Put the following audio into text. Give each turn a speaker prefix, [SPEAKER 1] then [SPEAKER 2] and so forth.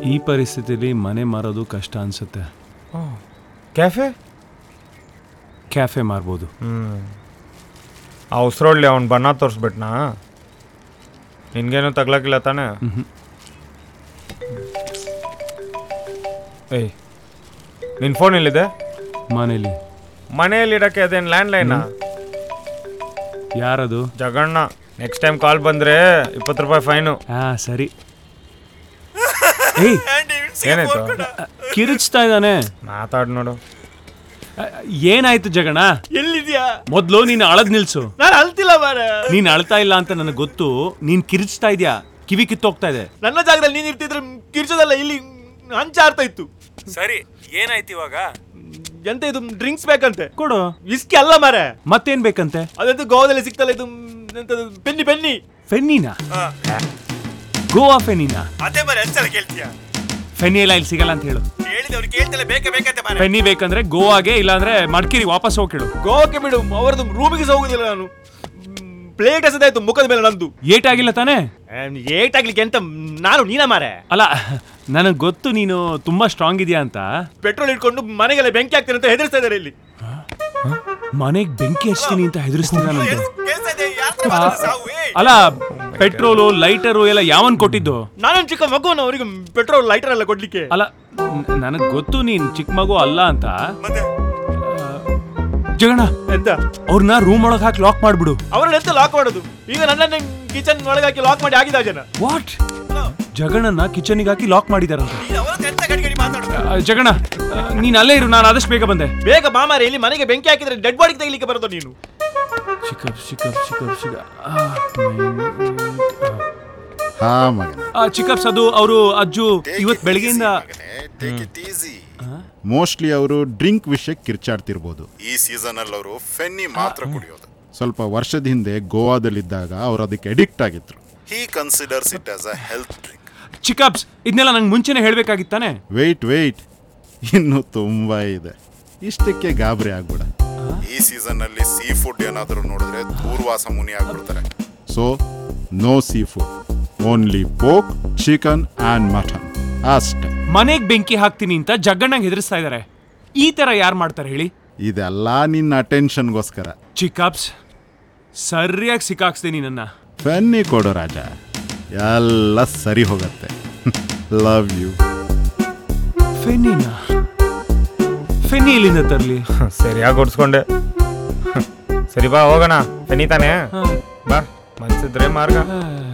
[SPEAKER 1] ಈ ಪರಿಸ್ಥಿತಿಲಿ ಮನೆ ಮಾರೋದು ಕಷ್ಟ ಅನ್ಸುತ್ತೆ
[SPEAKER 2] ಕ್ಯಾಫೆ
[SPEAKER 1] ಕ್ಯಾಫೆ ಮಾರ್ಬೋದು
[SPEAKER 2] ಹ್ಞೂ ಆ ಉಸ್ರೊಳ್ಳಿ ಅವ್ನು ಬಣ್ಣ ತೋರಿಸ್ಬಿಟ್ನಾ ನಿನ್ಗೇನು ತಗ್ಲಕ್ಕಿಲ್ಲ ತಾನೇ ಏಯ್ ನಿನ್ನ ಫೋನ್ ಎಲ್ಲಿದೆ
[SPEAKER 1] ಮನೇಲಿ
[SPEAKER 2] ಮನೆಯಲ್ಲಿ ಇಡಕ್ಕೆ ಅದೇನು ಲ್ಯಾಂಡ್ಲೈನಾ
[SPEAKER 1] ಯಾರದು
[SPEAKER 2] ಜಗಣ್ಣ ನೆಕ್ಸ್ಟ್ ಟೈಮ್ ಕಾಲ್ ಬಂದರೆ ಇಪ್ಪತ್ತು ರೂಪಾಯಿ ಫೈನು
[SPEAKER 1] ಹಾ ಸರಿ ಏಯ್
[SPEAKER 2] ಏನಾಯ್ತು
[SPEAKER 1] ಕಿರಿಚ್ತಾ ಇದ್ದಾನೆ
[SPEAKER 2] ಮಾತಾಡ್ ನೋಡು
[SPEAKER 1] ಏನಾಯ್ತು ಜಗಣ
[SPEAKER 3] ಎಲ್ಲಿದ್ಯಾ
[SPEAKER 1] ಮೊದ್ಲು ನೀನು ಅಳದ್ ನಿಲ್ಸು
[SPEAKER 3] ನಾನು ಅಳ್ತಿಲ್ಲ ಮಾರ
[SPEAKER 1] ನೀನ್ ಅಳ್ತಾ ಇಲ್ಲ ಅಂತ ನನಗೆ ಗೊತ್ತು ನೀನ್ ಕಿರಿಚ್ತಾ ಇದ್ಯಾ ಕಿವಿ ಕಿತ್ತೋಗ್ತಾ ಇದೆ
[SPEAKER 3] ನನ್ನ ಜಾಗದಲ್ಲಿ ನೀನ್ ಇರ್ತಿದ್ರೆ ಕಿರ್ಚೋದಲ್ಲ ಇಲ್ಲಿ ಹಂಚಾಡ್ತಾ ಇತ್ತು
[SPEAKER 1] ಸರಿ ಏನಾಯ್ತು ಇವಾಗ
[SPEAKER 3] ಎಂತ ಇದು ಡ್ರಿಂಕ್ಸ್ ಬೇಕಂತೆ
[SPEAKER 1] ಕೊಡು
[SPEAKER 3] ವಿಸ್ಕಿ ಅಲ್ಲ ಮಾರ
[SPEAKER 1] ಮತ್ತೇನ್ ಬೇಕಂತೆ
[SPEAKER 3] ಅದಂತೂ ಗೋವಾದಲ್ಲಿ ಸಿಗ್ತಲ್ಲ ಇದು ಎಂತದು ಪೆನ್ನಿ ಪೆನ್ನಿ
[SPEAKER 1] ಫೆನ್ನಿನಾ ಗೋವಾ ಫೆನ್ನಿನಾ
[SPEAKER 3] ಅದೇ ಮಾರ ಎಂತ ಕೇಳ್ತೀಯ
[SPEAKER 1] ಫೆನ್ನಿ ಎಲ್ಲ ಇಲ್ಲಿ ಸಿಗಲ್ಲ ಅಂತ ಹೇಳು
[SPEAKER 3] ಹೇಳಿದವ್ರು ಕೇಳ್ತಲ್ಲ ಬೇಕೇ ಬೇಕಂತೆ ಮಾರ
[SPEAKER 1] ಫೆನ್ನಿ ಬೇಕಂದ್ರೆ ಗೋವಾಗೆ ಇಲ್ಲಾಂದ್ರೆ ಮಡ್ಕೇರಿ ವಾಪಸ್ ಹೋಗಿ ಕೇಳು
[SPEAKER 3] ಗೋವಾಕ್ಕೆ ಬಿಡು ಅವರದ್ದು ರೂಮಿಗೆ ಸಹ ಹೋಗುದಿಲ್ಲ ನಾನು ಪ್ಲೇಟ್ ಎಸೆದಾಯ್ತು ಮುಖದ ಮೇಲೆ ನಂದು
[SPEAKER 1] ಏಟಾಗಿಲ್ಲ ತಾನೇ
[SPEAKER 3] ಏಟ್ ಆಗ್ಲಿಕ್ಕೆ ಎಂತ ನಾನು ನೀನ ಮಾರೆ
[SPEAKER 1] ಅಲ್ಲ ನನಗೆ ಗೊತ್ತು ನೀನು ತುಂಬಾ ಸ್ಟ್ರಾಂಗ್ ಇದೆಯಾ ಅಂತ
[SPEAKER 3] ಪೆಟ್ರೋಲ್ ಇಟ್ಕೊಂಡು ಮನೆಗೆಲ್ಲ ಬೆಂಕಿ ಹಾಕ್ತೇನೆ ಅಂತ ಹೆದರ್ಸ್ತಾ ಇದಾರೆ ಇಲ್ಲಿ
[SPEAKER 1] ಮನೆಗೆ ಬೆಂಕಿ ಹಚ್ತೀನಿ ಅಂತ ಹೆದರ್ಸ್ತಿದ್ದಾನಂತೆ
[SPEAKER 3] ಕೇಳ್ಸ್ತಾ ಇದೆ, ಯಾರ್ ಹತ್ರ ಮಾತಾಡ್ತಾ ಸಾವು, ಏಯ್?
[SPEAKER 1] ಅಲ್ಲ ಪೆಟ್ರೋಲು ಲೈಟರು ಎಲ್ಲ ಯಾವನ್ ಕೊಟ್ಟಿದ್ದು
[SPEAKER 3] ನಾನೇನ್ ಚಿಕ್ಕ ಮಗುವನ ಅವರಿಗೆ ಪೆಟ್ರೋಲ್ ಲೈಟರ್ ಎಲ್ಲ ಕೊಡ್ಲಿಕ್ಕೆ
[SPEAKER 1] ಅಲ್ಲ ನನಗೆ ಗೊತ್ತು ನೀನ್ ಚಿಕ್ಕ ಮಗು ಅಲ್ಲ ಅಂತ
[SPEAKER 3] ಮತ್ತೆ
[SPEAKER 1] ಜಗಣ
[SPEAKER 3] ಎಂತ
[SPEAKER 1] ಅವ್ರನ್ನ ರೂಮ್ ಒಳಗೆ ಹಾಕಿ ಲಾಕ್ ಮಾಡ್ಬಿಡು
[SPEAKER 3] ಅವ್ರನ್ನ ಎಂತ ಲಾಕ್ ಮಾಡೋದು ಈಗ ನನ್ನನ್ನೇ ಕಿಚನ್ ಒಳಗೆ ಹಾಕಿ ಲಾಕ್ ಮಾಡಿ ಆಗಿದ ಜನ
[SPEAKER 1] ವಾಟ್ ಜಗಣನ್ನ ಕಿಚನ್ಗೆ ಹಾಕಿ ಲಾಕ್ ಮಾಡಿದಾರಂತೆ
[SPEAKER 3] ಎಂತ ಗಡಿ ಗಡಿ ಮಾತಾಡೋದು
[SPEAKER 1] ಆ, ಜಗಣ ಆ, ನೀನ್ ಅಲ್ಲೇ ಇರು ನಾನು ಆದಷ್ಟು ಬೇಗ ಬಂದೆ
[SPEAKER 3] ಬೇಗ ಮಾಮಾರಿ ಇಲ್ಲಿ ಮನೆಗೆ ಬೆಂಕಿ ಹಾಕಿದ್ರೆ ಡೆಡ್ ಬಾಡಿ ತೆಗಿಲಿಕ್ಕೆ ಬರೋದು ನೀನು
[SPEAKER 1] ಚಿಕಪ್ ಚಿಕಪ್ ಚಿಕಪ್ ಚಿಕ
[SPEAKER 4] ಹಾ ಮಗನೇ
[SPEAKER 1] ಚಿಕಪ್ಸ್ ಅದು ಅವರು ಅಜ್ಜು ಇವತ್ ಬೆಳಗ್ಗೆಯಿಂದ
[SPEAKER 4] ಮೋಸ್ಟ್ಲಿ ಅವರು ಡ್ರಿಂಕ್ ವಿಷಯಕ್ಕೆ ಕಿರ್ಚಾಡ್ತಿರ್ಬೋದು
[SPEAKER 5] ಈ ಸೀಸನ್ ಅಲ್ಲಿ ಅವರು ಫೆನ್ನಿ ಮಾತ್ರ ಕುಡಿಯೋದು
[SPEAKER 4] ಸ್ವಲ್ಪ ವರ್ಷದ ಹಿಂದೆ ಗೋವಾದಲ್ಲಿದ್ದಾಗ ಅವ್ರು ಅದಕ್ಕೆ ಅಡಿಕ್ಟ್ ಆಗಿದ್ರು
[SPEAKER 5] he considers it as a health drink
[SPEAKER 1] ಚಿಕಪ್ಸ್ ಇದನ್ನೆಲ್ಲ ನಂಗೆ ಮುಂಚೆನೆ ಹೇಳ್ಬೇಕಾಗಿತ್ತಾನೆ
[SPEAKER 4] ವೆಯ್ಟ್ ವೆಯ್ಟ್ ಇನ್ನೂ ತುಂಬ ಇದೆ ಇಷ್ಟಕ್ಕೆ ಗಾಬರಿ ಆಗ್ಬಿಡ
[SPEAKER 5] ಈ ಸೀಸನ್ ಅಲ್ಲಿ ಸೀ ಫುಡ್ ಏನಾದರೂ ನೋಡಿದ್ರೆ ದೂರ್ವಾಸ ಮುನಿ ಆಗ್ಬಿಡ್ತಾರೆ
[SPEAKER 4] so no sea food only pork chicken and mutton ಅಷ್ಟೇ
[SPEAKER 1] ಮನೆಗ್ ಬೆಂಕಿ ಹಾಕ್ತೀನಿ ಅಂತ ಜಗ್ಗಣ್ಣಂಗೆ ಹೆದರ್ಸ್ತಾ ಇದಾರೆ ಈ ತರ ಯಾರು ಮಾಡ್ತಾರೆ ಹೇಳಿ
[SPEAKER 4] ಇದೆಲ್ಲ ನಿನ್ನ ಅಟೆನ್ಷನ್ಗೋಸ್ಕರ
[SPEAKER 1] ಚಿಕಪ್ಸ್ ಸರಿಯಾಗಿ ಸಿಕ್ಕಾಕ್ಸ್ತೀನಿ ನನ್ನ
[SPEAKER 4] ಫೆನ್ನಿ ಕೊಡು ರಾಜ ಎಲ್ಲ ಸರಿ ಹೋಗತ್ತೆ ಲವ್ ಯು
[SPEAKER 1] ಫೆನ್ನಿನ ಫೆನ್ನಿ ಎಲ್ಲಿಂದ ತರ್ಲಿ
[SPEAKER 2] ಸರಿಯಾಗಿ ಹೊಡ್ಸ್ಕೊಂಡೆ ಸರಿ ಬಾ ಹೋಗೋಣ ತಾನೇ ಬಾ ಮನ್ಸಿದ್ರೆ ಮಾರ್ಗ
[SPEAKER 1] ಆ,